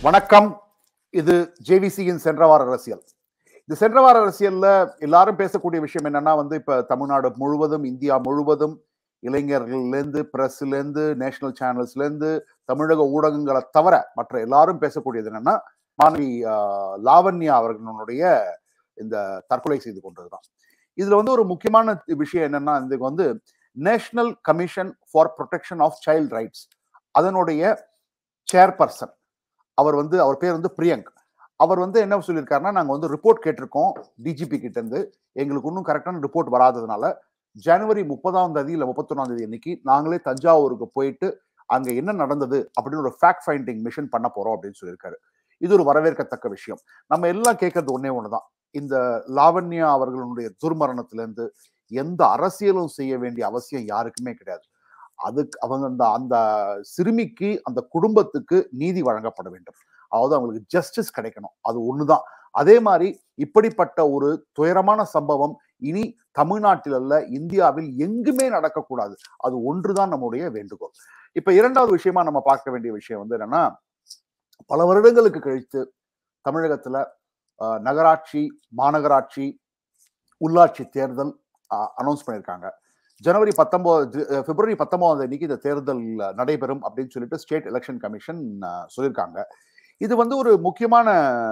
வணக்கம் இது ஜேவிசியின் சென்ற வார அரசியல் இந்த சென்ற வார அரசியல்ல எல்லாரும் பேசக்கூடிய விஷயம் என்னன்னா வந்து இப்ப தமிழ்நாடு முழுவதும் இந்தியா முழுவதும் இளைஞர்கள்லேருந்து பிரஸ்லேருந்து நேஷனல் சேனல்ஸ்லேருந்து தமிழக ஊடகங்களை தவிர மற்ற எல்லாரும் பேசக்கூடியது என்னன்னா மாணவி ஆஹ், லாவண்யா அவர்களுடைய இந்த தற்கொலை செய்து கொண்டதுதான் இதுல வந்து ஒரு முக்கியமான விஷயம் என்னன்னா இதுக்கு வந்து National Commission for Protection of Child Rights அதனுடைய சேர்பர்சன் அவர் வந்து அவர் பேர் வந்து பிரியங்க் அவர் வந்து என்ன சொல்லியிருக்காருன்னா நாங்கள் வந்து ரிப்போர்ட் கேட்டிருக்கோம் டிஜிபி கிட்ட இருந்து எங்களுக்கு இன்னும் கரெக்டான ரிப்போர்ட் வராததுனால ஜனவரி முப்பதாம் தேதி இல்லை முப்பத்தொன்னாம் தேதி அன்னைக்கு நாங்களே தஞ்சாவூருக்கு போயிட்டு அங்க என்ன நடந்தது அப்படின்னு ஒரு ஃபேக்ட் ஃபைண்டிங் மிஷன் பண்ண போறோம் அப்படின்னு சொல்லியிருக்காரு இது ஒரு வரவேற்கத்தக்க விஷயம் நம்ம எல்லாம் கேட்கறது ஒன்னே ஒண்ணுதான் இந்த லாவண்யா அவர்களுடைய துர்மரணத்திலிருந்து எந்த அரசியலும் செய்ய வேண்டிய அவசியம் யாருக்குமே கிடையாது அதுக்கு அவங்க அந்த அந்த சிறுமிக்கு அந்த குடும்பத்துக்கு நீதி வழங்கப்பட வேண்டும் அதாவது அவங்களுக்கு ஜஸ்டிஸ் கிடைக்கணும் அது ஒண்ணுதான் அதே மாதிரி இப்படிப்பட்ட ஒரு துயரமான சம்பவம் இனி தமிழ்நாட்டில் அல்ல இந்தியாவில் எங்குமே நடக்கக்கூடாது அது ஒன்றுதான் நம்முடைய வேண்டுகோள் இப்ப இரண்டாவது விஷயமா நம்ம பார்க்க வேண்டிய விஷயம் வந்து என்னன்னா பல வருடங்களுக்கு கழித்து தமிழகத்துல அஹ், நகராட்சி மாநகராட்சி உள்ளாட்சி தேர்தல் அனௌன்ஸ் பண்ணியிருக்காங்க ஜனவரி பத்தொன்பது பிப்ரவரி பத்தொன்பதாம் தேதிக்கு இந்த தேர்தல் நடைபெறும் அப்படின்னு சொல்லிட்டு ஸ்டேட் எலெக்ஷன் கமிஷன் சொல்லியிருக்காங்க இது வந்து ஒரு முக்கியமான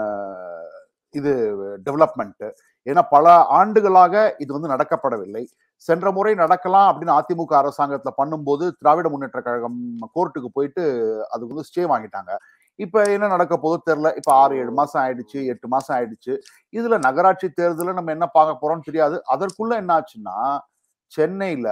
இது டெவலப்மெண்ட் ஏன்னா பல ஆண்டுகளாக இது வந்து நடக்கப்படவில்லை சென்ற முறை நடக்கலாம் அப்படின்னு அதிமுக அரசாங்கத்துல பண்ணும்போது திராவிட முன்னேற்ற கழகம் கோர்ட்டுக்கு போயிட்டு அதுக்கு வந்து ஸ்டே வாங்கிட்டாங்க இப்ப என்ன நடக்க போதோ தெரியல இப்ப ஆறு ஏழு மாசம் ஆயிடுச்சு எட்டு மாசம் ஆயிடுச்சு இதுல நகராட்சி தேர்தலில் நம்ம என்ன பார்க்க போறோம்னு தெரியாது அதற்குள்ள என்ன ஆச்சுன்னா சென்னையில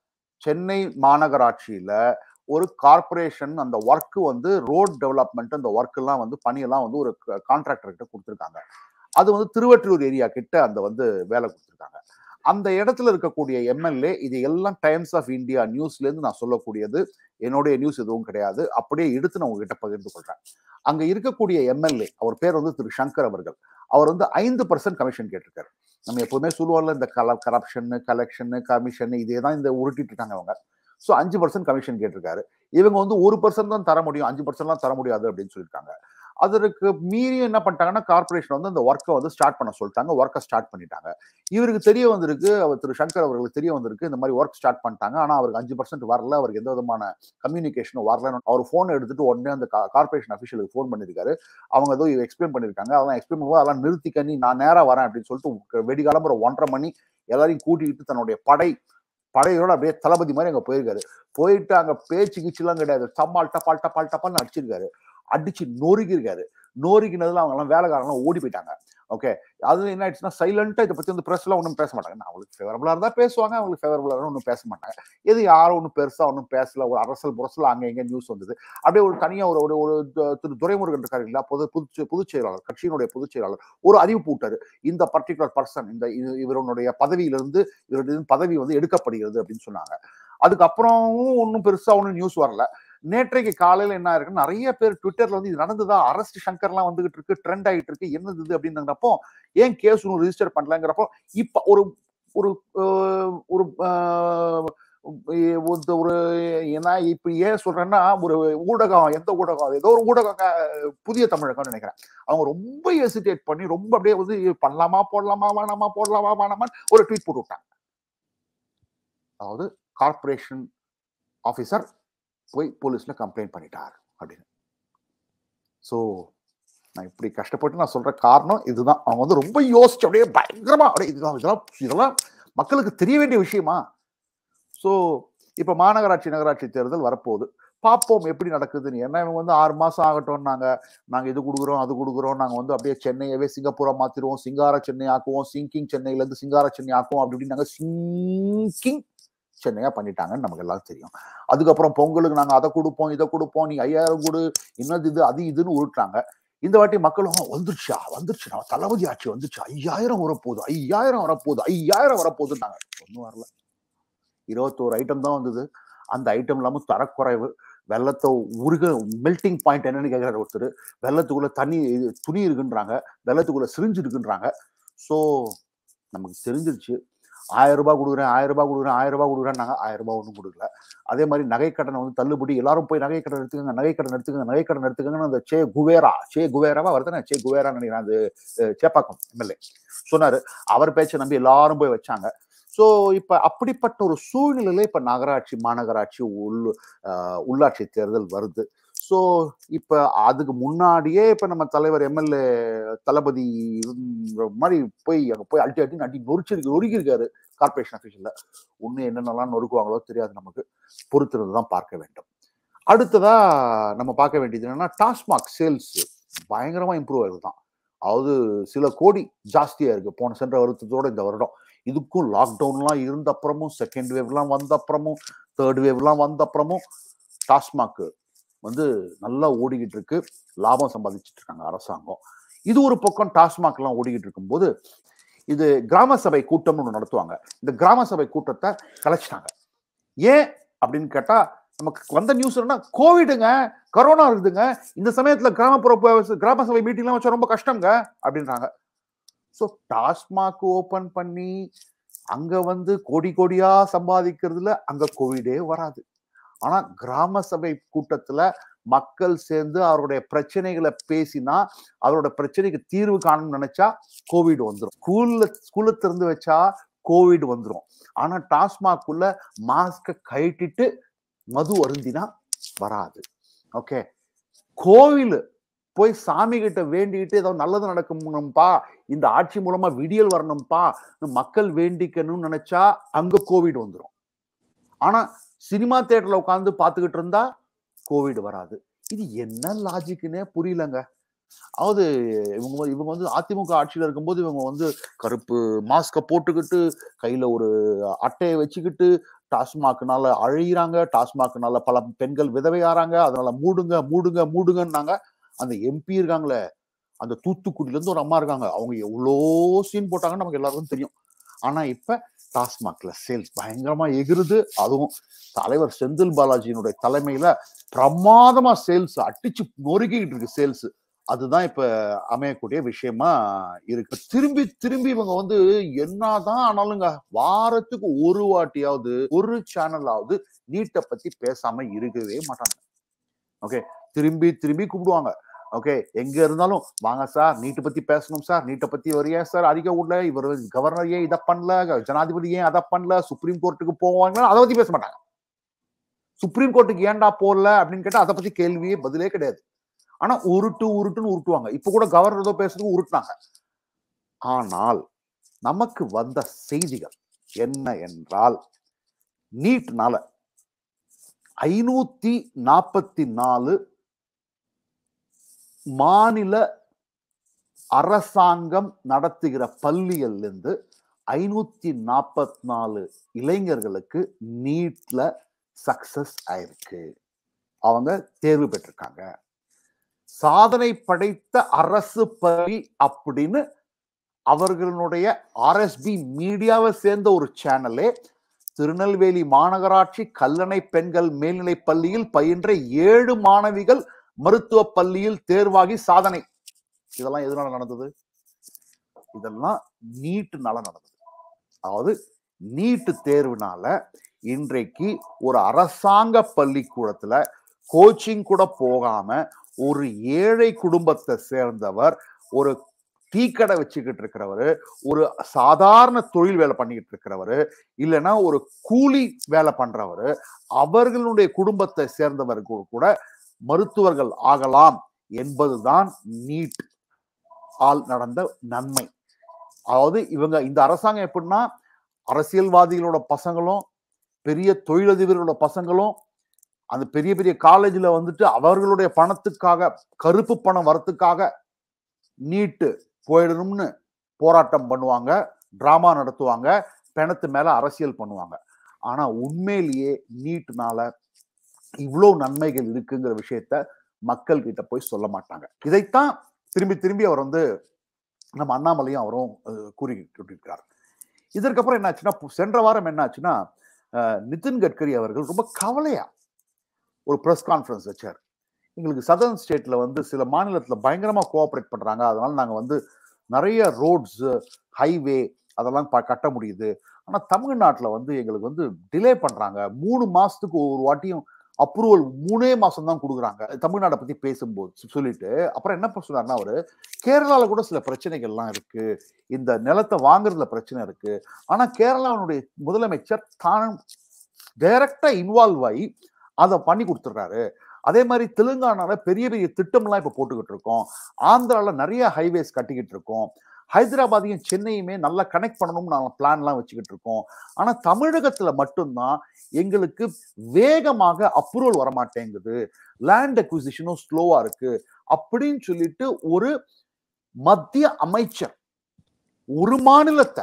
சென்னை மாநகராட்சியில ஒரு கார்ப்பரேஷன் அந்த ஒர்க் வந்து ரோட் டெவலப்மெண்ட் அந்த ஒர்க் எல்லாம் வந்து பணியெல்லாம் வந்து ஒரு கான்ட்ராக்டர் கிட்ட கொடுத்துருக்காங்க அது வந்து திருவற்றூர் ஏரியா கிட்ட அந்த வந்து வேலை கொடுத்துருக்காங்க அந்த இடத்துல இருக்கக்கூடிய எம்எல்ஏ இது எல்லாம் டைம்ஸ் ஆஃப் இந்தியா நியூஸ்ல இருந்து நான் சொல்லக்கூடியது என்னுடைய நியூஸ் எதுவும் கிடையாது அப்படியே எடுத்து நான் உங்ககிட்ட பகிர்ந்து கொள்றேன் அங்க இருக்கக்கூடிய எம்எல்ஏ அவர் பேர் வந்து திரு சங்கர் அவர்கள் அவர் வந்து ஐந்து பர்சன்ட் கமிஷன் கேட்டிருக்காரு நம்ம எப்பவுமே சொல்லுவோம்ல இந்த கல கரப்ஷன் கலெக்ஷன் கமிஷன் இதே தான் இந்த உருட்டிட்டு இருக்காங்க அவங்க ஸோ அஞ்சு பர்சன்ட் கமிஷன் கேட்டிருக்காரு இவங்க வந்து ஒரு பர்சன்ட் தான் தர முடியும் அஞ்சு பர்சன்ட்லாம் தர முடியாது அப்படின்னு சொல்லியிருக்காங்க அதற்கு மீறி என்ன பண்ணிட்டாங்கன்னா கார்பரேஷன் வந்து அந்த ஒர்க்கை வந்து ஸ்டார்ட் பண்ண சொல்லிட்டாங்க ஒர்க்கை ஸ்டார்ட் பண்ணிட்டாங்க இவருக்கு தெரிய வந்திருக்கு அவர் திரு சங்கர் அவர்களுக்கு தெரிய வந்திருக்கு இந்த மாதிரி ஒர்க் ஸ்டார்ட் பண்ணிட்டாங்க ஆனா அவருக்கு அஞ்சு பர்சன்ட் வரல அவருக்கு எந்த விதமான கம்யூனிகேஷனும் வரல அவர் ஃபோன் எடுத்துட்டு உடனே அந்த கார்பரேஷன் அஃபிஷியலுக்கு ஃபோன் பண்ணியிருக்காரு அவங்க ஏதோ எக்ஸ்பிளைன் பண்ணியிருக்காங்க அதெல்லாம் எக்ஸ்பிளைன் பண்ணும்போது அதெல்லாம் நிறுத்திக்க நீ நான் நேரா வரேன் அப்படின்னு சொல்லிட்டு வெடிகாலம் ஒரு ஒன்றரை மணி எல்லாரையும் கூட்டிக்கிட்டு தன்னுடைய படை படையோட அப்படியே தளபதி மாதிரி அங்க போயிருக்காரு போயிட்டு அங்க பேச்சு கிச்சுலாம் கிடையாது டப்பால் டப்பால் டப்பால் டப்பால்னு அடிச்சிருக்காரு அடிச்சு நொறுக்கிருக்காரு நொறுக்கினதுல அவங்க எல்லாம் வேலைக்காரங்களாம் ஓடி போயிட்டாங்க ஓகே அது என்ன ஆயிடுச்சுன்னா சைலண்டா இதை பத்தி வந்து பிரஸ் எல்லாம் ஒன்றும் பேச மாட்டாங்க நான் அவங்களுக்கு ஃபேவரபிளா இருந்தா பேசுவாங்க அவங்களுக்கு ஃபேவரபிளா ஒன்றும் பேச மாட்டாங்க எது யாரும் ஒன்றும் பெருசா ஒன்றும் பேசல ஒரு அரசல் புரசல் அங்க எங்க நியூஸ் வந்தது அப்படியே ஒரு தனியா ஒரு ஒரு ஒரு து- திரு துரைமுருகன் இருக்காரு இல்லையா பொது புது பொதுச் செயலாளர் கட்சியினுடைய பொதுச் செயலாளர் ஒரு அறிவிப்பு விட்டாரு இந்த பர்டிகுலர் பர்சன் இந்த இது- இவருடைய பதவியிலிருந்து இவருடைய பதவி வந்து எடுக்கப்படுகிறது அப்படின்னு சொன்னாங்க அதுக்கப்புறமும் ஒன்றும் பெருசா ஒன்றும் நியூஸ் வரல நேற்றைக்கு காலையில என்ன இருக்குன்னு நிறைய பேர் ட்விட்டர்ல வந்து இது நடந்ததா அரஸ்ட் சங்கர்லாம் வந்துகிட்டு இருக்கு ட்ரெண்ட் ஆகிட்டு இருக்கு என்னது இது அப்படின்றப்போ ஏன் கேஸ் ஒன்றும் ரிஜிஸ்டர் பண்ணலங்கிறப்போ இப்ப ஒரு ஒரு அஹ், ஒரு அஹ், ஒரு ஒரு ஏன்னா இப்ப ஏன் சொல்றேன்னா ஒரு ஊடகம் எந்த ஊடகம் அது ஏதோ ஒரு ஊடகம் அஹ், புதிய தமிழகம்னு நினைக்கிறேன் அவங்க ரொம்ப ஹெசிடேட் பண்ணி ரொம்ப அப்படியே வந்து இது பண்ணலாமா போடலாமா வேணாமா போடலாமா வேணாமா ஒரு ட்வீட் போட்டு விட்டாங்க அதாவது கார்ப்பரேஷன் ஆபீசர் போய் போலீஸ்ல கம்ப்ளைண்ட் பண்ணிட்டார் அப்படின்னு ஸோ நான் இப்படி கஷ்டப்பட்டு நான் சொல்ற காரணம் இதுதான் அவங்க வந்து ரொம்ப யோசிச்சு அப்படியே பயங்கரமா அப்படியே இதுதான் இதெல்லாம் இதெல்லாம் மக்களுக்கு தெரிய வேண்டிய விஷயமா ஸோ இப்போ மாநகராட்சி நகராட்சி தேர்தல் வரப்போகுது பார்ப்போம் எப்படி நடக்குதுன்னு ஏன்னா இவங்க வந்து ஆறு மாசம் ஆகட்டும் நாங்க நாங்க இது கொடுக்குறோம் அது கொடுக்குறோம் நாங்க வந்து அப்படியே சென்னையவே சிங்கப்பூரா மாத்திருவோம் சிங்கார சென்னை ஆக்குவோம் சிங்கிங் சென்னையில இருந்து சிங்கார சென்னை ஆக்குவோம் அப்படி இப்படின்னு நாங்க சிங்கிங் சென்னையா பண்ணிட்டாங்கன்னு நமக்கு எல்லாம் தெரியும் அதுக்கப்புறம் பொங்கலுக்கு நாங்க அதை கொடுப்போம் இதை கொடுப்போம் நீ ஐயாயிரம் கொடு இன்னது இது அது இதுன்னு உருட்டுறாங்க இந்த வாட்டி மக்களும் "ஆ, வந்துருச்சா வந்துருச்சு நான் தளபதி ஆட்சி வந்துருச்சு ஐயாயிரம் வரப்போகுது ஐயாயிரம் வரப்போகுது ஐயாயிரம் வரப்போகுதுன்னாங்க ஒன்றும் வரல இருபத்தோரு ஐட்டம் தான் வந்தது அந்த ஐட்டம் இல்லாம தரக்குறைவு வெள்ளத்தை உருக மெல்டிங் பாயிண்ட் என்னன்னு கேட்கிறாரு ஒருத்தர் வெள்ளத்துக்குள்ள தண்ணி இது துணி இருக்குன்றாங்க வெள்ளத்துக்குள்ள சிரிஞ்சு இருக்குன்றாங்க ஸோ நமக்கு தெரிஞ்சிருச்சு ஆயிரம் ரூபாய் கொடுக்குறேன் ஆயிரம் ரூபாய் கொடுக்குறேன் ஆயிரம் ரூபாய் கொடுக்குறேன் நாங்கள் ஆயிரம் ரூபாய் ஒன்றும் கொடுக்கல அதே மாதிரி நகைக்கடனை வந்து தள்ளுபடி எல்லாரும் போய் நகைக்கடன் எடுத்துக்கோங்க நகைக்கடன் எடுத்துக்கோங்க நகைக்கடன் எடுத்துக்கோங்கன்னு அந்த சே குவேரா சே குவேராவா வருதுன்னா சே குவேரா நினைக்கிறேன் அது அஹ், சேப்பாக்கம் எம்எல்ஏ சொன்னாரு அவர் பேச்சை நம்பி எல்லாரும் போய் வச்சாங்க ஸோ இப்ப அப்படிப்பட்ட ஒரு சூழ்நிலையில இப்ப நகராட்சி மாநகராட்சி உள் அஹ், உள்ளாட்சி தேர்தல் வருது ஸோ இப்ப அதுக்கு முன்னாடியே இப்ப நம்ம தலைவர் எம்எல்ஏ தளபதி இவங்க மாதிரி போய் அங்க போய் அல்டி அட்டி அடி நொறிச்சிருக்கு நொறுக்கியிருக்காரு கார்பரேஷன் அஃபீஷியல்ல ஒண்ணு என்னென்னலாம் நொறுக்குவாங்களோ தெரியாது நமக்கு பொறுத்திருந்து தான் பார்க்க வேண்டும் அடுத்ததா நம்ம பார்க்க வேண்டியது என்னன்னா டாஸ்மாக் சேல்ஸ் பயங்கரமா இம்ப்ரூவ் ஆகுது தான் அதாவது சில கோடி ஜாஸ்தியா இருக்கு போன சென்ற வருத்தத்தோட இந்த வருடம் இதுக்கும் லாக்டவுன்லாம் இருந்த அப்புறமும் செகண்ட் வேவ்லாம் வந்த அப்புறமும் தேர்ட் வேவ்லாம் வந்த அப்புறமும் டாஸ்மாக் வந்து நல்லா ஓடிக்கிட்டு இருக்கு லாபம் சம்பாதிச்சிட்டு இருக்காங்க அரசாங்கம் இது ஒரு பக்கம் டாஸ்மாக் எல்லாம் ஓடிக்கிட்டு இருக்கும்போது இது கிராம சபை கூட்டம்னு ஒன்று நடத்துவாங்க இந்த கிராம சபை கூட்டத்தை கலைச்சிட்டாங்க ஏன் அப்படின்னு கேட்டா நமக்கு வந்த நியூஸ் என்னன்னா கோவிடுங்க கரோனா இருக்குதுங்க இந்த சமயத்துல கிராமப்புற ப- கிராம சபை மீட்டிங்லாம் வச்சா ரொம்ப கஷ்டங்க அப்படின்றாங்க ஸோ டாஸ்மாக் ஓபன் பண்ணி அங்க வந்து கோடி கோடியா சம்பாதிக்கிறதுல அங்க கோவிடே வராது ஆனா கிராம சபை கூட்டத்துல மக்கள் சேர்ந்து அவருடைய பிரச்சனைகளை பேசினா அவரோட பிரச்சனைக்கு தீர்வு காணணும்னு நினைச்சா கோவிட் வந்துடும் ஸ்கூல்ல ஸ்கூல்ல திறந்து வச்சா கோவிட் வந்துடும் ஆனா டாஸ்மாக்குள்ள மாஸ்க கழட்டிட்டு மது அருந்தினா வராது ஓகே கோவில் போய் சாமி கிட்ட வேண்டிக்கிட்டு ஏதோ நல்லது நடக்கணும்பா இந்த ஆட்சி மூலமா விடியல் வரணும்பா மக்கள் வேண்டிக்கணும்னு நினைச்சா அங்க கோவிட் வந்துடும் ஆனா சினிமா தியேட்டர்ல உட்காந்து பார்த்துக்கிட்டு இருந்தா கோவிட் வராது இது என்ன லாஜிக்னே புரியலங்க அதாவது இவங்க வந்து- இவங்க வந்து அதிமுக ஆட்சியில இருக்கும்போது இவங்க வந்து கருப்பு மாஸ்க போட்டுக்கிட்டு கையில ஒரு அட்டையை வச்சுக்கிட்டு டாஸ்மாக்னால அழியிறாங்க டாஸ்மாக்னால பல பெண்கள் விதவையாறாங்க அதனால மூடுங்க மூடுங்க மூடுங்கன்னாங்க அந்த எம்பி இருக்காங்களே அந்த தூத்துக்குடியில இருந்து ஒரு அம்மா இருக்காங்க அவங்க எவ்வளோ சீன் போட்டாங்கன்னு நமக்கு எல்லாருக்கும் தெரியும் ஆனா இப்ப டாஸ்மாக்ல சேல்ஸ் பயங்கரமா எகிருது அதுவும் தலைவர் செந்தில் பாலாஜியினுடைய தலைமையில பிரமாதமா சேல்ஸ் அடிச்சு நொறுக்கிட்டு இருக்கு சேல்ஸ் அதுதான் இப்ப அமையக்கூடிய விஷயமா இருக்கு திரும்பி திரும்பி இவங்க வந்து என்னதான் ஆனாலுங்க வாரத்துக்கு ஒரு வாட்டியாவது ஒரு சேனலாவது நீட்டை பத்தி பேசாம இருக்கவே மாட்டாங்க ஓகே திரும்பி திரும்பி கூப்பிடுவாங்க ஓகே எங்க இருந்தாலும் வாங்க சார் நீட்டை பத்தி பேசணும் சார் நீட்டை பத்தி இவர் ஏன் சார் அதிக விடல இவர் கவர்னர் ஏன் இதை பண்ணல ஜனாதிபதி ஏன் அதை பண்ணல சுப்ரீம் கோர்ட்டுக்கு போவாங்க அதை பத்தி பேச மாட்டாங்க சுப்ரீம் கோர்ட்டுக்கு ஏன்டா போடல அப்படின்னு கேட்டா அதை பத்தி கேள்வியே பதிலே கிடையாது ஆனா உருட்டு உருட்டுன்னு உருட்டுவாங்க இப்ப கூட கவர்னர் ஏதோ பேசுறதுக்கு உருட்டுனாங்க ஆனால் நமக்கு வந்த செய்திகள் என்ன என்றால் நீட்னால ஐநூத்தி நாற்பத்தி நாலு மாநில அரசாங்கம் நடத்துகிற பள்ளிகள்ல இருந்து ஐநூத்தி நாற்பத்தி நாலு இளைஞர்களுக்கு நீட்ல சக்சஸ் ஆயிருக்கு அவங்க தேர்வு பெற்றிருக்காங்க சாதனை படைத்த அரசு பள்ளி அப்படின்னு அவர்களுடைய ஆர்எஸ்பி மீடியாவை சேர்ந்த ஒரு சேனலே திருநெல்வேலி மாநகராட்சி கல்லணை பெண்கள் மேல்நிலைப் பள்ளியில் பயின்ற ஏழு மாணவிகள் மருத்துவ பள்ளியில் தேர்வாகி சாதனை இதெல்லாம் எதனால நடந்தது இதெல்லாம் நீட்டுனால நடந்தது அதாவது நீட்டு தேர்வுனால இன்றைக்கு ஒரு அரசாங்க பள்ளிக்கூடத்துல கோச்சிங் கூட போகாம ஒரு ஏழை குடும்பத்தை சேர்ந்தவர் ஒரு டீ கடை வச்சுக்கிட்டு இருக்கிறவரு ஒரு சாதாரண தொழில் வேலை பண்ணிக்கிட்டு இருக்கிறவரு இல்லைன்னா ஒரு கூலி வேலை பண்றவரு அவர்களுடைய குடும்பத்தை சேர்ந்தவர்கள் கூட மருத்துவர்கள் ஆகலாம் என்பதுதான் நீட் ஆல் நடந்த நன்மை அதாவது இவங்க இந்த அரசாங்கம் எப்படின்னா அரசியல்வாதிகளோட பசங்களும் பெரிய தொழிலதிபர்களோட பசங்களும் அந்த பெரிய பெரிய காலேஜ்ல வந்துட்டு அவர்களுடைய பணத்துக்காக கருப்பு பணம் வரத்துக்காக நீட்டு போயிடணும்னு போராட்டம் பண்ணுவாங்க டிராமா நடத்துவாங்க பிணத்து மேல அரசியல் பண்ணுவாங்க ஆனா உண்மையிலேயே நீட்னால இவ்வளவு நன்மைகள் இருக்குங்கிற விஷயத்த மக்கள் கிட்ட போய் சொல்ல மாட்டாங்க இதைத்தான் திரும்பி திரும்பி அவர் வந்து நம்ம அண்ணாமலையும் அவரும் அஹ், கூறிக்கிட்டு இருக்கிறார் இதற்கப்புறம் என்னாச்சுன்னா பு- சென்ற வாரம் என்னாச்சுன்னா அஹ், நிதின் கட்கரி அவர்கள் ரொம்ப கவலையா ஒரு ப்ரெஸ் கான்ஃபரன்ஸ் வச்சார் எங்களுக்கு சதர்ன் ஸ்டேட்ல வந்து சில மாநிலத்துல பயங்கரமா கோஆப்ரேட் பண்றாங்க அதனால நாங்க வந்து நிறைய ரோட்ஸ் ஹைவே அதெல்லாம் ப- கட்ட முடியுது ஆனா தமிழ்நாட்டுல வந்து எங்களுக்கு வந்து டிலே பண்றாங்க மூணு மாசத்துக்கு ஒரு வாட்டியும் அப்ரூவல் மூணே மாசம் தான் கொடுக்குறாங்க தமிழ்நாட்டை பத்தி பேசும்போது சொ- சொல்லிட்டு அப்புறம் என்ன பண்ண சொன்னாருன்னா அவரு கேரளால கூட சில பிரச்சனைகள்லாம் இருக்கு இந்த நிலத்தை வாங்குறதுல பிரச்சனை இருக்கு ஆனா கேரளாவுடைய முதலமைச்சர் தான் டைரக்டா இன்வால்வ் ஆகி அதை பண்ணி கொடுத்துட்றாரு அதே மாதிரி தெலுங்கானால பெரிய பெரிய திட்டம்லாம் இப்ப போட்டுக்கிட்டு இருக்கோம் ஆந்திரால நிறைய ஹைவேஸ் கட்டிக்கிட்டு இருக்கோம் ஹைதராபாத்தையும் சென்னையுமே நல்லா கனெக்ட் பண்ணணும்னு நாங்கள் பிளான்லாம் வச்சுக்கிட்டு இருக்கோம் ஆனா தமிழகத்துல மட்டும்தான் எங்களுக்கு வேகமாக அப்ரூவல் வர மாட்டேங்குது லேண்ட் அக்விசிஷனும் ஸ்லோவா இருக்கு அப்படின்னு சொல்லிட்டு ஒரு மத்திய அமைச்சர் ஒரு மாநிலத்தை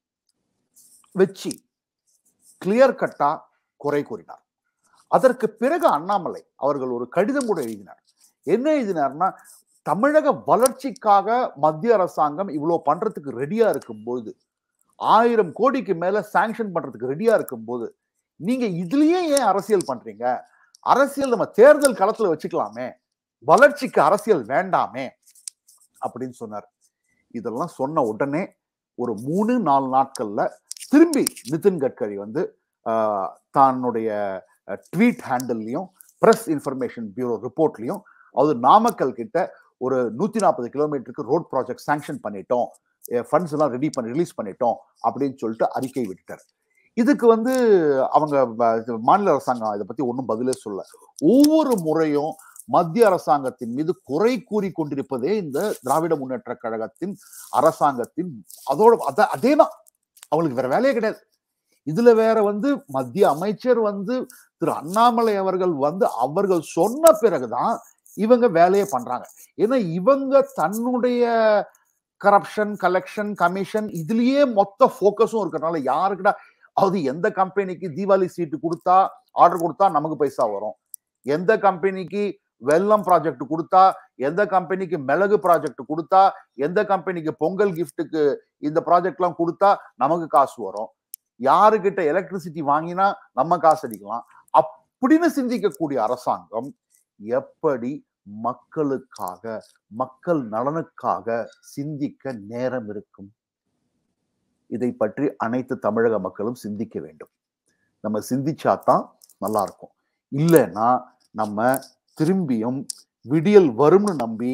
வச்சு கிளியர் கட்டா குறை கூறினார் அதற்கு பிறகு அண்ணாமலை அவர்கள் ஒரு கடிதம் கூட எழுதினார் என்ன எழுதினார்னா தமிழக வளர்ச்சிக்காக மத்திய அரசாங்கம் இவ்வளவு பண்றதுக்கு ரெடியா இருக்கும்போது ஆயிரம் கோடிக்கு மேல சாங்ஷன் பண்றதுக்கு ரெடியா இருக்கும்போது நீங்க இதுலயே ஏன் அரசியல் பண்றீங்க அரசியல் நம்ம தேர்தல் களத்துல வச்சுக்கலாமே வளர்ச்சிக்கு அரசியல் வேண்டாமே அப்படின்னு சொன்னார் இதெல்லாம் சொன்ன உடனே ஒரு மூணு நாலு நாட்கள்ல திரும்பி நிதின் கட்கரி வந்து ஆஹ், தன்னுடைய ட்வீட் ஹேண்டில்லையும் பிரஸ் இன்ஃபர்மேஷன் பியூரோ ரிப்போர்ட்லையும் அது நாமக்கல் கிட்ட ஒரு நூத்தி நாற்பது கிலோமீட்டருக்கு ரோட் ப்ராஜெக்ட் சாங்ஷன் பண்ணிட்டோம் ஃபண்ட்ஸ் எல்லாம் ரெடி பண்ணி ரிலீஸ் பண்ணிட்டோம் அப்படின்னு சொல்லிட்டு அறிக்கை விட்டுட்டார் இதுக்கு வந்து அவங்க வ- இது மாநில அரசாங்கம் இதை பத்தி ஒன்றும் பதிலே சொல்ல ஒவ்வொரு முறையும் மத்திய அரசாங்கத்தின் மீது குறை கூறி கொண்டிருப்பதே இந்த திராவிட முன்னேற்ற கழகத்தின் அரசாங்கத்தின் அதோட அத அதே தான் அவங்களுக்கு வேற வேலையே கிடையாது இதுல வேற வந்து மத்திய அமைச்சர் வந்து திரு அண்ணாமலை அவர்கள் வந்து அவர்கள் சொன்ன பிறகுதான் இவங்க வேலையை பண்றாங்க ஏன்னா இவங்க தன்னுடைய கரப்ஷன் கலெக்ஷன் கமிஷன் இதுலயே மொத்த ஃபோக்கஸும் இருக்கிறனால யாருக்குடா அது எந்த கம்பெனிக்கு தீபாவளி சீட்டு கொடுத்தா ஆர்டர் கொடுத்தா நமக்கு பைசா வரும் எந்த கம்பெனிக்கு வெல்லம் ப்ராஜெக்ட் கொடுத்தா எந்த கம்பெனிக்கு மிளகு ப்ராஜெக்ட் கொடுத்தா எந்த கம்பெனிக்கு பொங்கல் கிஃப்ட்டுக்கு இந்த ப்ராஜெக்ட்லாம் கொடுத்தா நமக்கு காசு வரும் யாருக்கிட்ட எலக்ட்ரிசிட்டி வாங்கினா நம்ம காசு அடிக்கலாம் அப்படின்னு சிந்திக்கக்கூடிய அரசாங்கம் எப்படி மக்களுக்காக மக்கள் நலனுக்காக சிந்திக்க நேரம் இருக்கும் இதை பற்றி அனைத்து தமிழக மக்களும் சிந்திக்க வேண்டும் நம்ம சிந்திச்சாதான் நல்லா இருக்கும் இல்லைன்னா நம்ம திரும்பியும் விடியல் வரும்னு நம்பி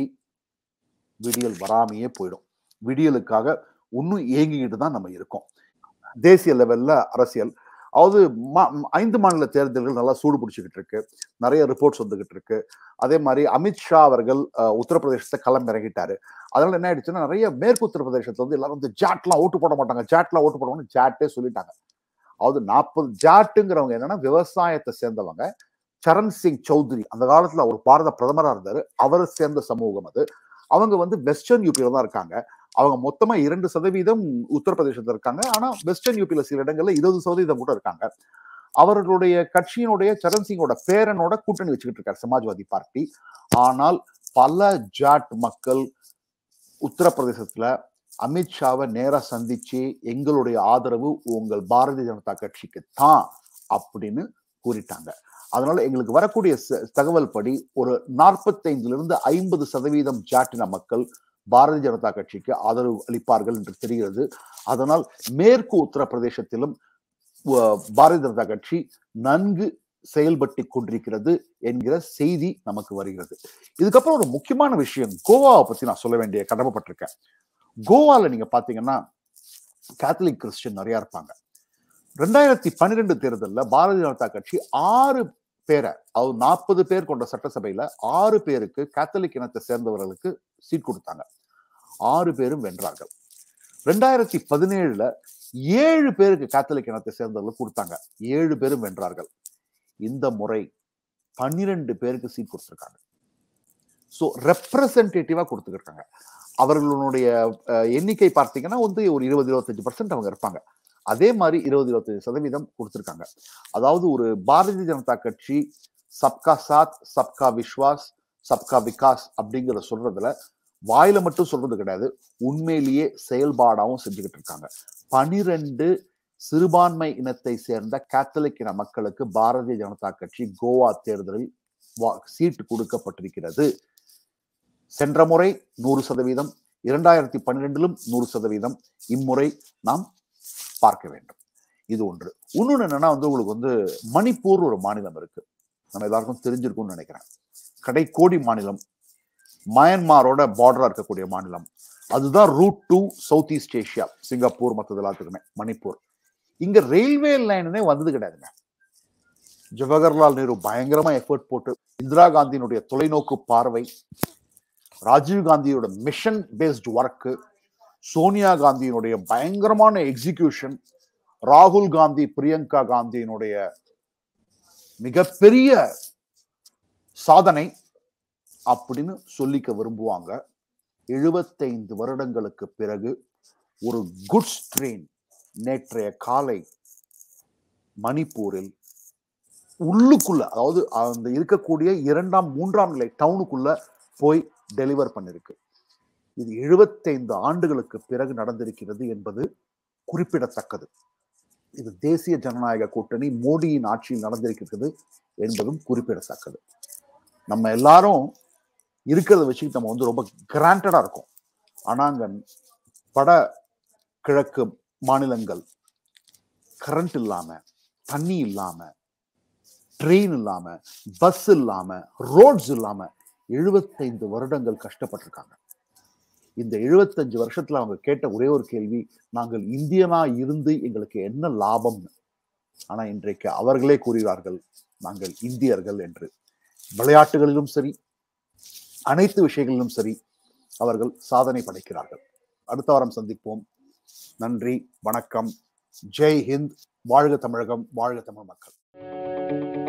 விடியல் வராமையே போயிடும் விடியலுக்காக இன்னும் ஏங்கிக்கிட்டு தான் நம்ம இருக்கோம் தேசிய லெவல்ல அரசியல் அதாவது மா- ஐந்து மாநில தேர்தல்கள் நல்லா சூடு பிடிச்சிக்கிட்டு இருக்கு நிறைய ரிப்போர்ட்ஸ் வந்துகிட்டு இருக்கு அதே மாதிரி அமித்ஷா அவர்கள் அஹ், உத்தரப்பிரதேசத்தை களம் இறங்கிட்டாரு அதனால என்ன ஆயிடுச்சுன்னா நிறைய மேற்கு உத்தரப்பிரதேசத்துல வந்து எல்லாரும் வந்து ஜாட்லாம் ஓட்டு போட மாட்டாங்க ஜாட்லாம் ஓட்டு போடுவாங்கன்னு ஜாட்டே சொல்லிட்டாங்க அதாவது நாற்பது ஜாட்டுங்கிறவங்க என்னன்னா விவசாயத்தை சேர்ந்தவங்க சரண் சிங் சௌத்ரி அந்த காலத்துல அவர் பாரத பிரதமரா இருந்தாரு அவர் சேர்ந்த சமூகம் அது அவங்க வந்து வெஸ்டர்ன் யூபியில தான் இருக்காங்க அவங்க மொத்தமா இரண்டு சதவீதம் உத்தரப்பிரதேசத்துல இருக்காங்க ஆனா வெஸ்டர்ன் யூபியில சில இடங்கள்ல இருபது சதவீதம் கூட இருக்காங்க அவர்களுடைய கட்சியினுடைய சரண் சிங்கோட பேரனோட கூட்டணி வச்சுக்கிட்டு இருக்காரு சமாஜ்வாதி பார்ட்டி ஆனால் பல ஜாட் மக்கள் உத்தரப்பிரதேசத்துல அமித்ஷாவை நேரா சந்திச்சு எங்களுடைய ஆதரவு உங்கள் பாரதிய ஜனதா கட்சிக்கு தான் அப்படின்னு கூறிட்டாங்க அதனால எங்களுக்கு வரக்கூடிய ச- தகவல் படி ஒரு நாற்பத்தைந்துல இருந்து ஐம்பது சதவீதம் ஜாட்டின மக்கள் பாரதிய ஜனதா கட்சிக்கு ஆதரவு அளிப்பார்கள் என்று தெரிகிறது அதனால் மேற்கு உத்தரப்பிரதேசத்திலும் அஹ், பாரதிய ஜனதா கட்சி நன்கு செயல்பட்டு கொண்டிருக்கிறது என்கிற செய்தி நமக்கு வருகிறது இதுக்கப்புறம் ஒரு முக்கியமான விஷயம் கோவாவை பத்தி நான் சொல்ல வேண்டிய கடமைப்பட்டிருக்கேன் கோவால நீங்க பாத்தீங்கன்னா கேத்தலிக் கிறிஸ்டியன் நிறைய இருப்பாங்க ரெண்டாயிரத்தி பன்னிரெண்டு தேர்தல்ல பாரதிய ஜனதா கட்சி ஆறு பேரை அதாவது நாற்பது பேர் கொண்ட சட்டசபையில ஆறு பேருக்கு கேத்தலிக் இனத்தை சேர்ந்தவர்களுக்கு சீட் கொடுத்தாங்க ஆறு பேரும் வென்றார்கள் ரெண்டாயிரத்தி பதினேழுல ஏழு பேருக்கு கேத்தலிக் இனத்தை சேர்ந்தவர்களுக்கு கொடுத்தாங்க ஏழு பேரும் வென்றார்கள் இந்த முறை பன்னிரெண்டு பேருக்கு சீட் கொடுத்திருக்காங்க ஸோ ரெப்ரசன்டேட்டிவா கொடுத்துருக்காங்க அவர்களுடைய அஹ், எண்ணிக்கை பார்த்தீங்கன்னா வந்து ஒரு இருபது இருபத்தஞ்சு பர்சன்ட் அவங்க இருப்பாங்க அதே மாதிரி இருபது இருபத்தஞ்சு சதவீதம் கொடுத்திருக்காங்க அதாவது ஒரு பாரதிய ஜனதா கட்சி சப்கா சாத் சப்கா விஸ்வாஸ் சப்கா விகாஸ் அப்படிங்கிற சொல்றதுல வாயில மட்டும் சொல்றது கிடையாது உண்மையிலேயே செயல்பாடாவும் செஞ்சுக்கிட்டு இருக்காங்க பனிரெண்டு சிறுபான்மை இனத்தை சேர்ந்த கேத்தலிக் இன மக்களுக்கு பாரதிய ஜனதா கட்சி கோவா தேர்தலில் வா- சீட்டு கொடுக்கப்பட்டிருக்கிறது சென்ற முறை நூறு சதவீதம் இரண்டாயிரத்தி பன்னிரெண்டிலும் நூறு சதவீதம் இம்முறை நாம் பார்க்க வேண்டும் இது ஒன்று இன்னொன்று என்னன்னா வந்து உங்களுக்கு வந்து மணிப்பூர் ஒரு மாநிலம் இருக்கு நம்ம எல்லாருக்கும் தெரிஞ்சிருக்கும்னு நினைக்கிறேன் கடைக்கோடி மாநிலம் மயன்மாரோட பார்டரா இருக்கக்கூடிய மாநிலம் அதுதான் route to South East Asia Singapore மற்றது எல்லாத்துக்குமே மணிப்பூர் இங்க ரயில்வே லைனே வந்தது கிடையாதுங்க ஜவஹர்லால் நேரு பயங்கரமா எஃபர்ட் போட்டு இந்திரா காந்தியினுடைய தொலைநோக்கு பார்வை ராஜீவ் காந்தியோட மிஷன் பேஸ்ட் ஒர்க்கு சோனியா காந்தியினுடைய பயங்கரமான எக்ஸிகியூஷன் ராகுல் காந்தி பிரியங்கா காந்தியினுடைய மிகப்பெரிய சாதனை அப்படின்னு சொல்லிக்க விரும்புவாங்க எழுபத்தைந்து வருடங்களுக்கு பிறகு ஒரு குட்ஸ் ட்ரெயின் நேற்றைய காலை மணிப்பூரில் உள்ளுக்குள்ள அதாவது அந்த இருக்கக்கூடிய இரண்டாம் மூன்றாம் நிலை டவுனுக்குள்ள போய் டெலிவர் பண்ணிருக்கு இது எழுபத்தைந்து ஆண்டுகளுக்கு பிறகு நடந்திருக்கிறது என்பது குறிப்பிடத்தக்கது இது தேசிய ஜனநாயக கூட்டணி மோடியின் ஆட்சியில் நடந்திருக்கிறது என்பதும் குறிப்பிடத்தக்கது நம்ம எல்லாரும் இருக்கிறத வச்சுக்கிட்டு நம்ம வந்து ரொம்ப கிராண்டடா இருக்கும் ஆனா அங்க வட கிழக்கு மாநிலங்கள் கரண்ட் இல்லாம தண்ணி இல்லாம ட்ரெயின் இல்லாம பஸ் இல்லாம ரோட்ஸ் இல்லாம எழுபத்தைந்து வருடங்கள் கஷ்டப்பட்டிருக்காங்க இந்த எழுபத்தஞ்சு வருஷத்துல அவங்க கேட்ட ஒரே ஒரு கேள்வி நாங்கள் இந்தியனா இருந்து எங்களுக்கு என்ன லாபம்னு ஆனா இன்றைக்கு அவர்களே கூறுகிறார்கள் நாங்கள் இந்தியர்கள் என்று விளையாட்டுகளிலும் சரி அனைத்து விஷயங்களிலும் சரி அவர்கள் சாதனை படைக்கிறார்கள் அடுத்த வாரம் சந்திப்போம் நன்றி வணக்கம் ஜெய் ஹிந்த் வாழ்க தமிழகம் வாழ்க தமிழ் மக்கள்